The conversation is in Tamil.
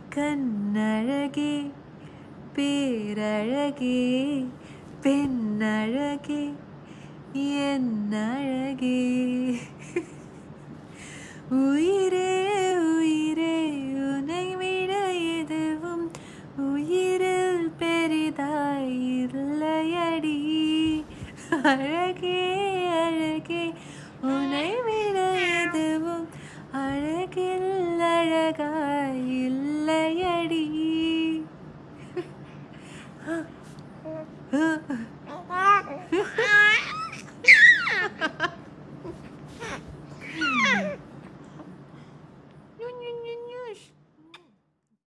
கண்ணழகே பேரழகே பெண்ணழகே என் அழகே உயிரே உயிரே உன்னை விட எதுவும் உயிரில் பெரிதாய் இல்லையடி அழகே அழகே உன்னை விட எதுவும் அழகில் அழகாய் இல்லையடி ஆ